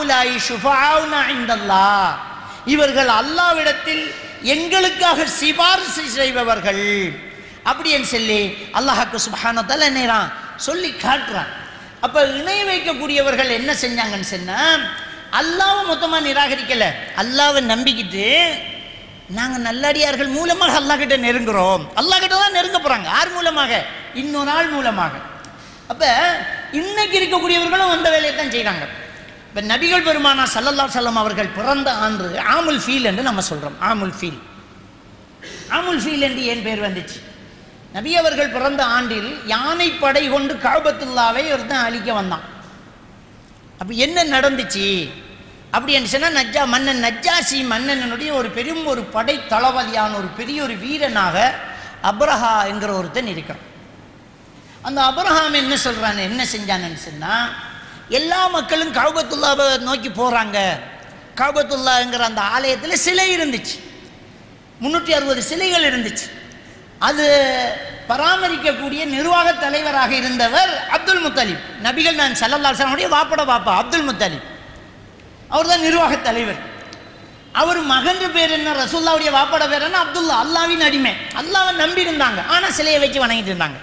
ஹவுலாயி ஷுஃபாவுனா இந்தல்லா இவர்கள் அல்லாவிடத்தில் எங்களுக்காக சிபாரிசு செய்பவர்கள் அப்படின்னு சொல்லி அல்லாஹாக்கு சுபஹானத்தால் என்னறான் சொல்லி காட்டுறான் அப்போ இணை வைக்கக்கூடியவர்கள் என்ன செஞ்சாங்கன்னு சொன்னால் அல்லாவை மொத்தமாக நிராகரிக்கலை அல்லாவை நம்பிக்கிட்டு நாங்கள் நல்லடியார்கள் மூலமாக அல்லாஹ் கிட்ட நெருங்குறோம் அல்லாஹ் கிட்ட தான் நெருங்க போகிறாங்க யார் மூலமாக இன்னொரு ஆள் மூலமாக அப்போ இன்னைக்கு இருக்கக்கூடியவர்களும் அந்த வேலையை தான் செய்கிறாங்க இப்போ நபிகள் பெருமானா சல்லல்லா சல்லம் அவர்கள் பிறந்த ஆண்டு ஆமுல் ஃபீல் என்று நம்ம சொல்கிறோம் ஆமுல் ஃபீல் ஆமுல் ஃபீல் என்று ஏன் பேர் வந்துச்சு நபி அவர்கள் பிறந்த ஆண்டில் யானை படை கொண்டு காபத்துல்லாவை ஒருத்தன் அழிக்க வந்தான் அப்போ என்ன நடந்துச்சு அப்படின்னு சொன்னால் நஜ்ஜா மன்னன் நஜ்ஜாசி மன்னனுடைய ஒரு பெரும் ஒரு படை தளபதியான ஒரு பெரிய ஒரு வீரனாக அப்ரஹா என்கிற ஒருத்தன் இருக்கிறான் அந்த அப்ரஹாம் என்ன சொல்கிறான் என்ன செஞ்சான்னு சொன்னால் எல்லா மக்களும் கவுபத்துல்லாவை நோக்கி போகிறாங்க கவுபத்துல்லாங்கிற அந்த ஆலயத்தில் சிலை இருந்துச்சு முந்நூற்றி அறுபது சிலைகள் இருந்துச்சு அது பராமரிக்கக்கூடிய நிர்வாக தலைவராக இருந்தவர் அப்துல் முத்தலிப் நபிகள் நான் சல்லல்லாசனுடைய வாப்பட பாப்பா அப்துல் முத்தலிப் அவர் தான் நிர்வாக தலைவர் அவர் மகன் பேர் என்ன ரசூல்லாவுடைய வாப்பட பேர் என்ன அப்துல்லா அல்லாவின் அடிமை அல்லாவை நம்பி இருந்தாங்க ஆனால் சிலையை வச்சு வணங்கிட்டு இருந்தாங்க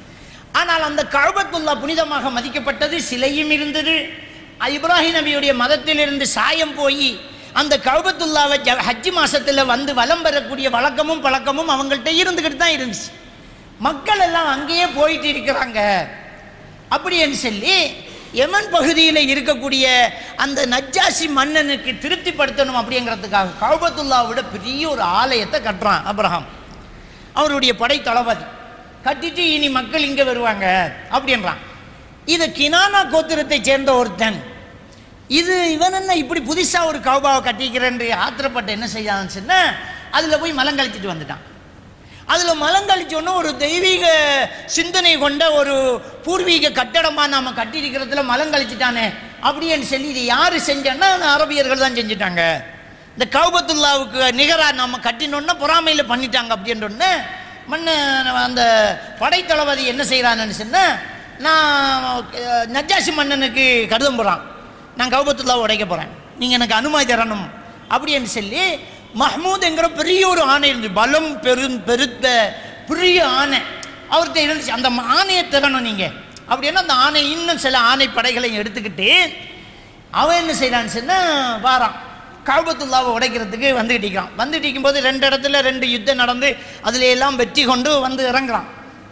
ஆனால் அந்த கழுபத்துல்லா புனிதமாக மதிக்கப்பட்டது சிலையும் இருந்தது இப்ராஹிம் நபியுடைய மதத்திலிருந்து சாயம் போய் அந்த கழுபத்துல்லாவை ஜ ஹஜ்ஜி மாசத்தில் வந்து வலம் பெறக்கூடிய வழக்கமும் பழக்கமும் அவங்கள்ட்ட இருந்துக்கிட்டு தான் இருந்துச்சு மக்கள் எல்லாம் அங்கேயே போயிட்டு இருக்கிறாங்க அப்படின்னு சொல்லி யமன் பகுதியில் இருக்கக்கூடிய அந்த நஜ்ஜாசி மன்னனுக்கு திருப்திப்படுத்தணும் அப்படிங்கிறதுக்காக கௌபத்துல்லாவை விட பெரிய ஒரு ஆலயத்தை கட்டுறான் அப்ரஹாம் அவருடைய படை தளபதி கட்டிட்டு இனி மக்கள் இங்கே வருவாங்க அப்படின்றான் இது கினானா கோத்திரத்தை சேர்ந்த ஒருத்தன் இது இவன் என்ன இப்படி புதுசாக ஒரு கௌபாவை கட்டிக்கிறேன் ஆத்திரப்பட்டு என்ன செய்யான்னு சொன்னால் அதில் போய் மலம் கழிச்சிட்டு வந்துட்டான் அதில் மலம் கழிச்சோன்னு ஒரு தெய்வீக சிந்தனை கொண்ட ஒரு பூர்வீக கட்டடமாக நாம் கட்டியிருக்கிறதுல மலம் கழிச்சிட்டானே அப்படின்னு சொல்லி இது யார் செஞ்சோன்னா அரபியர்கள் தான் செஞ்சுட்டாங்க இந்த கௌபத்துல்லாவுக்கு நிகராக நம்ம கட்டினோன்னா பொறாமையில் பண்ணிட்டாங்க அப்படின்றோன்னு மன்ன அந்த படைத்தளபதி என்ன செய்கிறான்னு சொன்னால் நான் அஹ், நஜ்ஜாசி மன்னனுக்கு கடிதம் போகிறான் நான் கௌபத்துல்லாவை உடைக்க போகிறேன் நீங்கள் எனக்கு அனுமதி தரணும் அப்படின்னு சொல்லி மஹ்மூத்ங்கிற பெரிய ஒரு ஆணை இருந்து பலம் பெரும் பெருத்த பெரிய ஆணை அவர்கிட்ட இருந்துச்சு அந்த ஆணையை தரணும் நீங்கள் அப்படின்னா அந்த ஆணை இன்னும் சில ஆணை படைகளையும் எடுத்துக்கிட்டு அவன் என்ன செய்கிறான்னு சொன்னால் வாரான் காபத்துல்லாவை உடைக்கிறதுக்கு வந்துகிட்டு இருக்கிறான் வந்துட்டு இருக்கும்போது ரெண்டு இடத்துல ரெண்டு யுத்தம் நடந்து அதுல எல்லாம் வெற்றி கொண்டு வந்து இறங்குறான்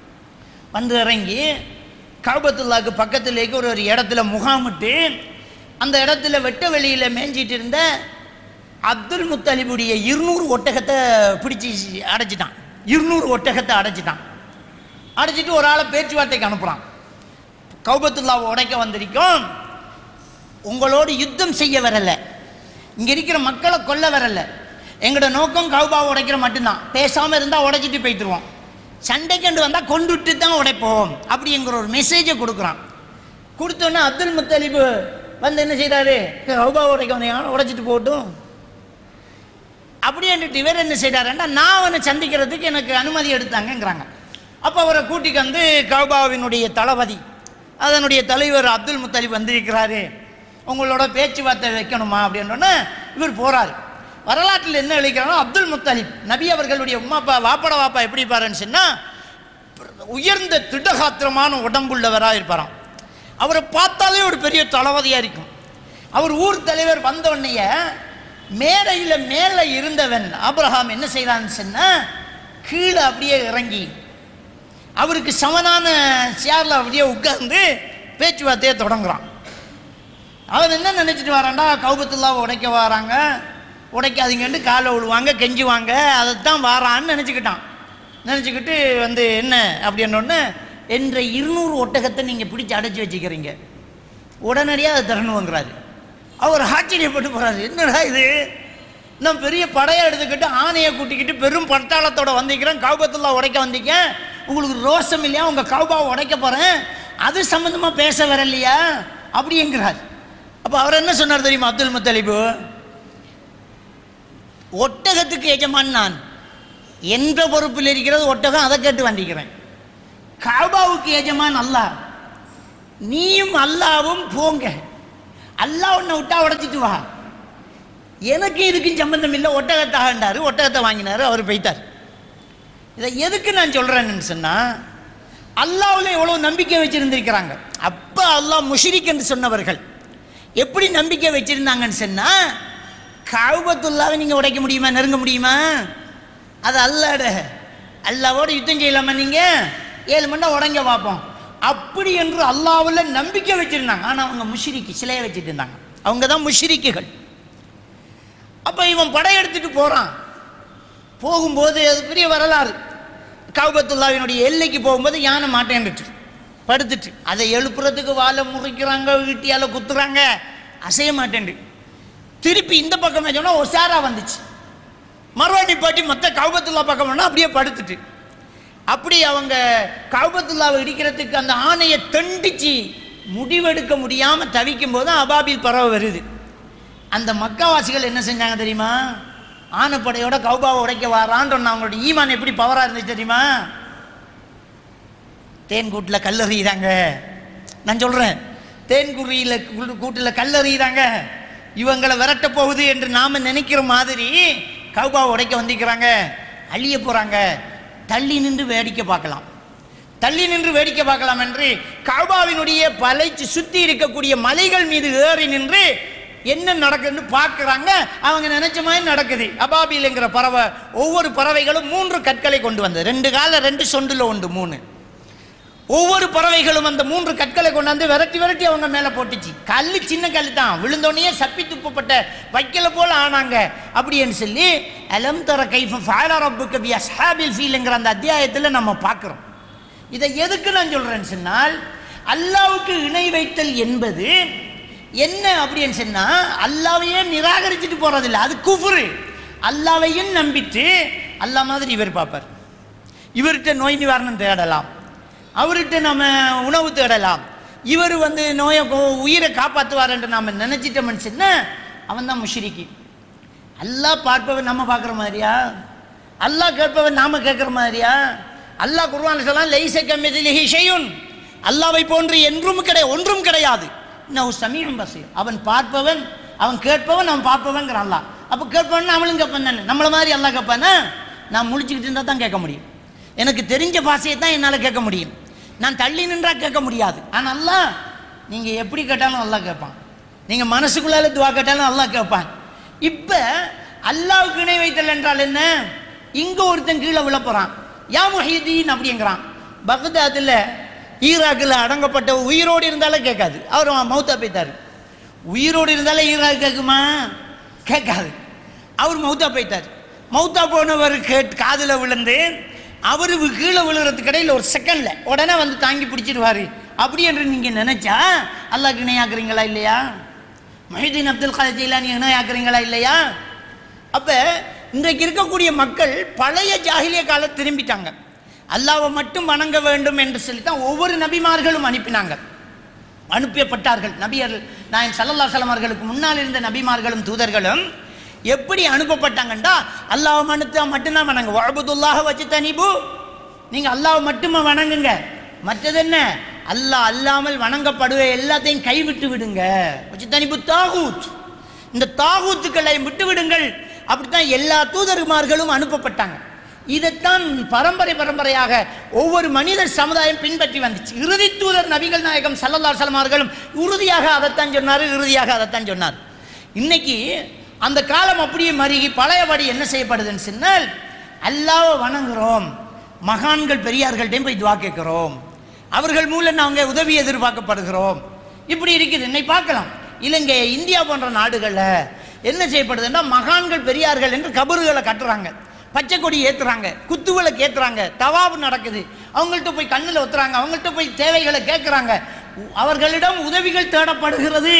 வந்து இறங்கி காபத்துல்லாவுக்கு பக்கத்துலேக்கு ஒரு ஒரு இடத்துல முகாமிட்டு அந்த இடத்துல வெட்ட வெளியில் மேய்ஞ்சிட்டு இருந்த அப்துல் முத்தலிபுடைய இருநூறு ஒட்டகத்தை பிடிச்சி அடைச்சிட்டான் இருநூறு ஒட்டகத்தை அடைச்சிட்டான் அடைச்சிட்டு ஒரு ஆளை பேச்சுவார்த்தைக்கு அனுப்புகிறான் கௌபத்துல்லாவை உடைக்க வந்திருக்கோம் உங்களோடு யுத்தம் செய்ய வரல இங்கே இருக்கிற மக்களை கொல்ல வரல எங்களோட நோக்கம் கௌபாவை உடைக்கிற மட்டும்தான் பேசாமல் இருந்தால் உடைச்சிட்டு போய்த்துருவோம் சண்டைக்கண்டு வந்தால் கொண்டுட்டு தான் உடைப்போம் அப்படிங்கிற ஒரு மெசேஜை கொடுக்குறான் கொடுத்தோன்னே அப்துல் முத்தலிபு வந்து என்ன செய்கிறாரு கௌபாவை உடைக்க வந்தீங்க உடைச்சிட்டு போகட்டும் அப்படின்ட்டு இவர் என்ன செய்கிறாருன்னா நான் அவனை சந்திக்கிறதுக்கு எனக்கு அனுமதி எடுத்தாங்கங்கிறாங்க அப்போ அவரை கூட்டிக்கு வந்து கௌபாவினுடைய தளபதி அதனுடைய தலைவர் அப்துல் முத்தலிப் வந்திருக்கிறாரு உங்களோட பேச்சுவார்த்தை வைக்கணுமா அப்படின்னோடனே இவர் போகிறாரு வரலாற்றில் என்ன எழுதிக்கிறானோ அப்துல் முத்தலிப் நபி அவர்களுடைய உமாப்பா வாப்பட வாப்பா எப்படி இருப்பாருன்னு சொன்னால் உயர்ந்த திடகாத்திரமான உடம்புள்ளவராக இருப்பாராம் அவரை பார்த்தாலே ஒரு பெரிய தளபதியாக இருக்கும் அவர் ஊர் தலைவர் வந்த உடனேயே மேடையில் மேலே இருந்தவன் ஆபிரகாம் என்ன செய்கிறான்னு சொன்னால் கீழே அப்படியே இறங்கி அவருக்கு சமனான சேரில் அப்படியே உட்கார்ந்து பேச்சுவார்த்தையை தொடங்குறான் அவன் என்ன நினச்சிட்டு வரான்டா கௌபத்துல்லாவை உடைக்க வராங்க உடைக்காதீங்கன்ட்டு காலை விழுவாங்க கெஞ்சுவாங்க அதைத்தான் வாரான்னு நினச்சிக்கிட்டான் நினச்சிக்கிட்டு வந்து என்ன அப்படின்னொடனே என்ற இருநூறு ஒட்டகத்தை நீங்கள் பிடிச்சி அடைச்சி வச்சுக்கிறீங்க உடனடியாக அதை தரணுங்கிறாரு அவர் ஆச்சரியப்பட்டு போகிறாரு என்னடா இது நான் பெரிய படையை எடுத்துக்கிட்டு ஆணையை கூட்டிக்கிட்டு பெரும் பட்டாளத்தோட வந்திருக்கிறேன் கௌபத்துல்லா உடைக்க வந்திருக்கேன் உங்களுக்கு ரோஷம் இல்லையா உங்கள் கௌபாவை உடைக்க போகிறேன் அது சம்மந்தமாக பேச வரலையா அப்படிங்கிறார் அப்போ அவர் என்ன சொன்னார் தெரியுமா அப்துல் முத்தலிபு ஒட்டகத்துக்கு எஜமான் நான் என்ற பொறுப்பில் இருக்கிறது ஒட்டகம் அதை கேட்டு வந்திருக்கிறேன் காபாவுக்கு எஜமான் அல்லாஹ் நீயும் அல்லாவும் போங்க அல்லாஹ் உன்னை விட்டா உடைச்சிட்டு வா எனக்கு இதுக்கும் சம்பந்தம் இல்லை ஒட்டகத்தாகண்டாரு ஒட்டகத்தை வாங்கினாரு அவர் போய்த்தார் இதை எதுக்கு நான் சொல்கிறேன்னு சொன்னால் அல்லாவில் எவ்வளோ நம்பிக்கை வச்சுருந்துருக்கிறாங்க அப்போ அல்லாஹ் முஷிரிக் என்று சொன்னவர்கள் எப்படி நம்பிக்கை வச்சுருந்தாங்கன்னு சொன்னால் கவுபத்துல்லாவை நீங்கள் உடைக்க முடியுமா நெருங்க முடியுமா அது அல்லாட அல்லாவோட யுத்தம் செய்யலாமா நீங்கள் ஏழு மணி நேரம் உடங்க பார்ப்போம் அப்படி என்று அல்லாவில் நம்பிக்கை வச்சுருந்தாங்க ஆனால் அவங்க முஷிரிக்கு சிலையை வச்சுட்டு இருந்தாங்க அவங்க தான் முஷிரிக்குகள் அப்போ இவன் படையெடுத்துட்டு போகிறான் போகும்போது அது பெரிய வரலாறு கவுபத்துல்லாவினுடைய எல்லைக்கு போகும்போது யானை மாட்டேன்னுட்டு படுத்துட்டு அதை எழுப்புறதுக்கு வாழை முறிக்கிறாங்க வீட்டியால் குத்துறாங்க அசைய மாட்டேன் திருப்பி இந்த பக்கம் சொன்னால் ஒசாரா வந்துச்சு மறுவாடி பாட்டி மொத்த கவுபத்துல்லா பக்கம் பண்ணால் அப்படியே படுத்துட்டு அப்படி அவங்க கவுபத்துல்லாவை இடிக்கிறதுக்கு அந்த ஆணையை தண்டிச்சு முடிவெடுக்க முடியாமல் தவிக்கும் போது அபாபில் பறவை வருது அந்த மக்காவாசிகள் என்ன செஞ்சாங்க தெரியுமா ஆனப்படையோட கௌபாவை உடைக்க வாரான்னு சொன்ன அவங்களோட ஈமான் எப்படி பவராக இருந்துச்சு தெரியுமா தேன் கூட்டில் கல்லறியிறாங்க நான் சொல்கிறேன் தேன் குறியில் கூட்டில் கல்லறியிறாங்க இவங்களை விரட்ட போகுது என்று நாம் நினைக்கிற மாதிரி கௌபாவை உடைக்க வந்திருக்கிறாங்க அழிய போகிறாங்க தள்ளி நின்று வேடிக்கை பார்க்கலாம் தள்ளி நின்று வேடிக்கை பார்க்கலாம் என்று கௌபாவினுடைய பலைச்சு சுற்றி இருக்கக்கூடிய மலைகள் மீது ஏறி நின்று என்ன நடக்குதுன்னு பார்க்குறாங்க அவங்க நினைச்ச மாதிரி நடக்குது அபாபில்ங்கிற பறவை ஒவ்வொரு பறவைகளும் மூன்று கற்களை கொண்டு வந்தது ரெண்டு கால ரெண்டு சொண்டுல உண்டு மூணு ஒவ்வொரு பறவைகளும் அந்த மூன்று கற்களை கொண்டாந்து விரட்டி விரட்டி அவங்க மேலே போட்டுச்சு கல் சின்ன கல் தான் விழுந்தோடனே சப்பி துப்பப்பட்ட வைக்கல போல ஆனாங்க அப்படின்னு சொல்லி அலம் தர கைஃப ஃபாலா ரப்புக்கு பி அஸ்ஹாபில் ஃபீல்ங்கிற அந்த அத்தியாயத்தில் நம்ம பார்க்குறோம் இதை எதுக்கு நான் சொல்கிறேன்னு சொன்னால் அல்லாவுக்கு இணை வைத்தல் என்பது என்ன அப்படின்னு சொன்னால் அல்லாவையே நிராகரிச்சுட்டு போகிறதில்ல அது குஃபுரு அல்லாவையும் நம்பிட்டு அல்லா மாதிரி இவர் பார்ப்பார் இவர்கிட்ட நோய் நிவாரணம் தேடலாம் அவர்கிட்ட நம்ம உணவு தேடலாம் இவர் வந்து நோயை கோ- உயிரை காப்பாற்றுவார் என்று நாம் நினச்சிட்டோம்னு சொன்னால் அவன் தான் முஷிரிக்கி அல்லாஹ் பார்ப்பவன் நம்ம பார்க்குற மாதிரியா அல்லாஹ் கேட்பவன் நாம கேட்குற மாதிரியா அல்லாஹ் குர்ஆன்ல சொல்லலாம் லைச கமிதிலிஹி ஷையுன் அல்லாவை போன்று என்றும் கிடையாது ஒன்றும் கிடையாது இன்னும் சமீபம் பசீர் அவன் பார்ப்பவன் அவன் கேட்பவன் அவன் பார்ப்பவன்கிற அல்லாஹ் அப்போ கேட்பவன் அவளும் கேட்பான் தானே நம்மளை மாதிரி அல்லாஹ் கேட்பானா நான் முழிச்சுக்கிட்டு இருந்தால் தான் கேட்க முடியும் எனக்கு தெரிஞ்ச பாஷையை தான் என்னால் கேட்க முடியும் நான் தள்ளி நின்றா கேட்க முடியாது ஆனால் அல்லாஹ் நீங்கள் எப்படி கேட்டாலும் அல்லாஹ் கேட்பான் நீங்கள் மனசுக்குள்ளால துவா கேட்டாலும் அல்லாஹ் கேட்பான் இப்போ அல்லாவுக்கு இணை வைத்தல் என்றால் என்ன இங்கே ஒருத்தன் கீழே விழ போகிறான் யா முஹிதீன் அப்படிங்கிறான் பக்தாத்தில் ஈராக்கில் அடங்கப்பட்ட உயிரோடு இருந்தாலே கேட்காது அவர் மௌத்தா போய்த்தார் உயிரோடு இருந்தாலே ஈராக் கேட்குமா கேட்காது அவர் மௌத்தா போயிட்டார் மௌத்தா போனவர் கேட் காதில் விழுந்து அவர் கீழே விழுகிறதுக்கு இடையில் ஒரு செகண்டில் உடனே வந்து தாங்கி பிடிச்சிடுவார் அப்படி என்று நீங்கள் நினச்சா அல்லாஹ்க்கு இணையாக்குறீங்களா இல்லையா மொஹிதீன் அப்துல் காதர் ஜெயிலானி இணையாக்குறீங்களா இல்லையா அப்போ இன்றைக்கு இருக்கக்கூடிய மக்கள் பழைய ஜாகிலிய காலம் திரும்பிட்டாங்க அல்லாவை மட்டும் வணங்க வேண்டும் என்று சொல்லி தான் ஒவ்வொரு நபிமார்களும் அனுப்பினாங்க அனுப்பப்பட்டார்கள் நபியர்கள் நான் சல்லல்லா அவர்களுக்கு முன்னால் இருந்த நபிமார்களும் தூதர்களும் எப்படி அனுப்பப்பட்டாங்கண்டா அல்லாஹ் மனுத்தா மட்டும்தான் வணங்க வழபுதுல்லாக வச்சு தனிபு நீங்கள் அல்லாஹ் மட்டுமே வணங்குங்க மற்றது என்ன அல்லாஹ் அல்லாமல் வணங்கப்படுவ எல்லாத்தையும் கைவிட்டு விடுங்க வச்சு தனிபு தாகூத் இந்த தாகூத்துக்களை விட்டு விடுங்கள் அப்படித்தான் எல்லா தூதர்மார்களும் அனுப்பப்பட்டாங்க இதைத்தான் பரம்பரை பரம்பரையாக ஒவ்வொரு மனிதர் சமுதாயம் பின்பற்றி வந்துச்சு இறுதி தூதர் நபிகள் நாயகம் சல்லல்லா சலமார்களும் உறுதியாக அதைத்தான் சொன்னார் இறுதியாக அதைத்தான் சொன்னார் இன்னைக்கு அந்த காலம் அப்படியே மருகி பழையபடி என்ன செய்யப்படுதுன்னு சொன்னால் அல்லாவை வணங்குறோம் மகான்கள் பெரியார்கள்ட்டையும் போய் துவா கேட்கிறோம் அவர்கள் மூலம் நாங்கள் உதவி எதிர்பார்க்கப்படுகிறோம் இப்படி இருக்குது என்னை பார்க்கலாம் இலங்கை இந்தியா போன்ற நாடுகளில் என்ன செய்யப்படுதுன்னா மகான்கள் பெரியார்கள் என்று கபறுகளை கட்டுறாங்க பச்சை கொடி ஏற்றுறாங்க குத்துவிளக்கு ஏற்றுறாங்க தவாபு நடக்குது அவங்கள்ட்ட போய் கண்ணில் ஒத்துறாங்க அவங்கள்ட்ட போய் தேவைகளை கேட்குறாங்க அவர்களிடம் உதவிகள் தேடப்படுகிறது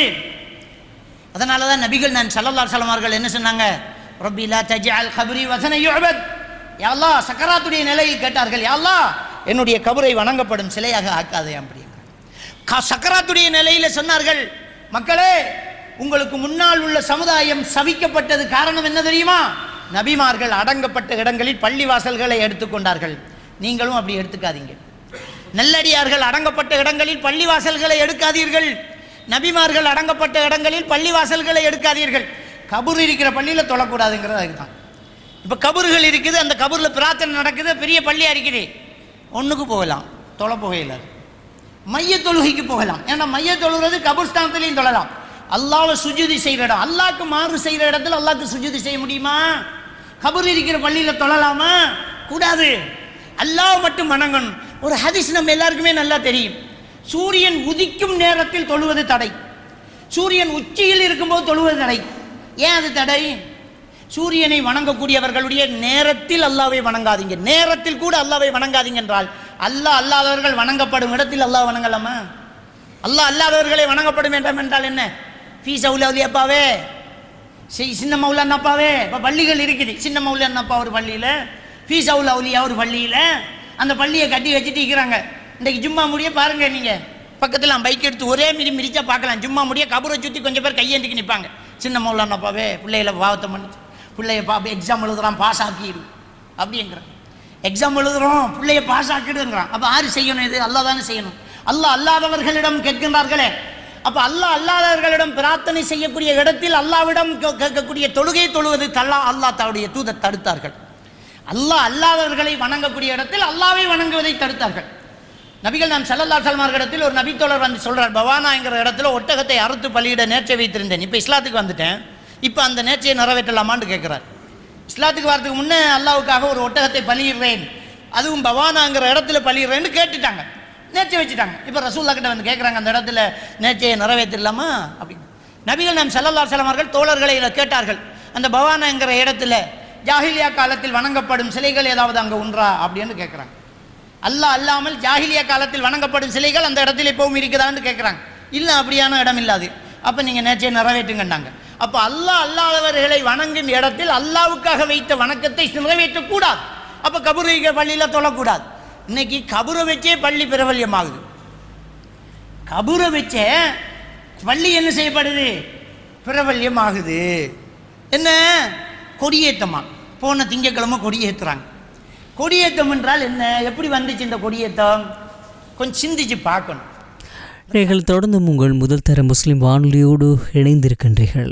அதனால தான் நபிகள் நான் சல்லல்லா சலமார்கள் என்ன சொன்னாங்க ரப்பிலா தஜால் கபரி வசன யுஅபத் யா அல்லாஹ் சக்கராத்துடைய நிலையில் கேட்டார்கள் யா அல்லாஹ் என்னுடைய கபரை வணங்கப்படும் சிலையாக ஆக்காதே அப்படிங்க க- சக்கராத்துடைய நிலையில் சொன்னார்கள் மக்களே உங்களுக்கு முன்னால் உள்ள சமுதாயம் சபிக்கப்பட்டது காரணம் என்ன தெரியுமா நபிமார்கள் அடங்கப்பட்ட இடங்களில் பள்ளிவாசல்களை எடுத்துக்கொண்டார்கள் நீங்களும் அப்படி எடுத்துக்காதீங்க நல்லடியார்கள் அடங்கப்பட்ட இடங்களில் பள்ளிவாசல்களை எடுக்காதீர்கள் நபிமார்கள் அடங்கப்பட்ட இடங்களில் பள்ளி வாசல்களை எடுக்காதீர்கள் கபூர் இருக்கிற பள்ளியில் தொழக்கூடாதுங்கிறது அதுக்கு தான் இப்போ கபூர்கள் இருக்குது அந்த கபூரில் பிரார்த்தனை நடக்குது பெரிய பள்ளியாக இருக்குது ஒன்றுக்கு போகலாம் தொலை போகையில் மைய தொழுகைக்கு போகலாம் ஏன்னா மைய தொழுகிறது கபூர்ஸ்தானத்துலேயும் தொழலாம் அல்லாவை சுஜுதி செய்கிற இடம் அல்லாஹ்க்கு மாறு செய்கிற இடத்துல அல்லாஹ்க்கு சுஜுதி செய்ய முடியுமா கபூர் இருக்கிற பள்ளியில் தொழலாமா கூடாது அல்லாஹ் மட்டும் வணங்கணும் ஒரு ஹதீஸ் நம்ம எல்லாருக்குமே நல்லா தெரியும் சூரியன் உதிக்கும் நேரத்தில் தொழுவது தடை சூரியன் உச்சியில் இருக்கும்போது தொழுவது தடை ஏன் அது தடை சூரியனை வணங்கக்கூடியவர்களுடைய நேரத்தில் அல்லாவை வணங்காதீங்க நேரத்தில் கூட அல்லாவை வணங்காதீங்க என்றால் அல்லாஹ் அல்லாதவர்கள் வணங்கப்படும் இடத்தில் அல்லாஹ் வணங்கலாமா அல்லாஹ் அல்லாதவர்களை வணங்கப்படும் என்றால் என்றால் என்ன ஃபீஸ் அவுலி அப்பாவே சி- சின்ன மௌலான் அப்பாவே இப்போ பள்ளிகள் இருக்குது சின்ன மௌலான் அப்பா ஒரு பள்ளியில் ஃபீஸ் அவுல் அவுலியா ஒரு பள்ளியில் அந்த பள்ளியை கட்டி வச்சுட்டு இருக்கிறாங்க இன்றைக்கு ஜும்மா முடிய பாருங்க நீங்கள் பக்கத்தில் பைக் எடுத்து ஒரே மிதி மிதிச்சா பார்க்கலாம் ஜும்மா முடிய கபரை சுற்றி கொஞ்சம் பேர் கையேந்திக்கு நிற்பாங்க சின்ன மௌலான் அப்பாவே பிள்ளைகளை பாவத்தை பண்ணி பிள்ளைய பா எக்ஸாம் எழுதுறான் பாஸ் ஆக்கிடு அப்படிங்கிறான் எக்ஸாம் எழுதுறோம் பிள்ளைய பாஸ் ஆக்கிடுங்கிறான் அப்போ யாரு செய்யணும் இது அல்லாஹ் தானே செய்யணும் அல்லாஹ் அல்லாதவர்களிடம் கேட்கின்றார்களே அப்போ அல்லாஹ் அல்லாதவர்களிடம் பிரார்த்தனை செய்யக்கூடிய இடத்தில் அல்லாவிடம் கே- கேட்கக்கூடிய தொழுகையை தொழுவது தல்லா அல்லாஹ் தன்னுடைய தூதர் தடுத்தார்கள் அல்லாஹ் அல்லாதவர்களை வணங்கக்கூடிய இடத்தில் அல்லாவை வணங்குவதை தடுத்தார்கள் நபிகள் நான் சல்லல்லா சல்மார்களிடத்தில் ஒரு நபித்தோழர் வந்து சொல்றார் பவானாங்கிற இடத்துல ஒட்டகத்தை அறுத்து பலியிட நேர்ச்சை வைத்திருந்தேன் இப்போ இஸ்லாத்துக்கு வந்துட்டேன் இப்போ அந்த நேர்ச்சையை நிறைவேற்றலாமான்னு கேட்குறார் இஸ்லாத்துக்கு வரதுக்கு முன்னே அல்லாவுக்காக ஒரு ஒட்டகத்தை பலியிடுறேன் அதுவும் பவானாங்கிற இடத்துல பலியிடுறேன்னு கேட்டுட்டாங்க நேர்ச்சை வச்சுட்டாங்க இப்போ ரசூல்லா கிட்ட வந்து கேட்குறாங்க அந்த இடத்துல நேர்ச்சையை நிறைவேற்றிடலாமா அப்படின்னு நபிகள் நாம் சல்லல்லா சலமார்கள் தோழர்களை இதை கேட்டார்கள் அந்த பவானாங்கிற இடத்துல ஜாஹிலியா காலத்தில் வணங்கப்படும் சிலைகள் ஏதாவது அங்கே உண்டா அப்படின்னு கேட்குறாங்க அல்லாஹ் அல்லாமல் ஜாஹிலியா காலத்தில் வணங்கப்படும் சிலைகள் அந்த இடத்துல இப்பவும் இருக்குதான்னு கேட்குறாங்க இல்லை அப்படியான இடம் இல்லாது அப்போ நீங்கள் நேர்ச்சியை நிறைவேற்றுங்கன்னாங்க அப்போ அல்லாஹ் அல்லாதவர்களை வணங்கும் இடத்தில் அல்லாவுக்காக வைத்த வணக்கத்தை நிறைவேற்றக்கூடாது அப்போ கபூர் வைக்கிற பள்ளியில் தொழக்கூடாது இன்னைக்கு கபூரை வச்சே பள்ளி பிரபல்யமாகுது கபூரை வச்சே பள்ளி என்ன செய்யப்படுது பிரபல்யமாகுது என்ன கொடியேற்றமா போன திங்கக்கிழமை கொடியேற்றுறாங்க கொடியேற்றம் என்றால் என்ன எப்படி வந்துச்சு இந்த கொடியேற்றம் கொஞ்சம் சிந்திச்சு பார்க்கணும் நீங்கள் தொடர்ந்து உங்கள் முதல் தர முஸ்லிம் வானொலியோடு இணைந்திருக்கின்றீர்கள்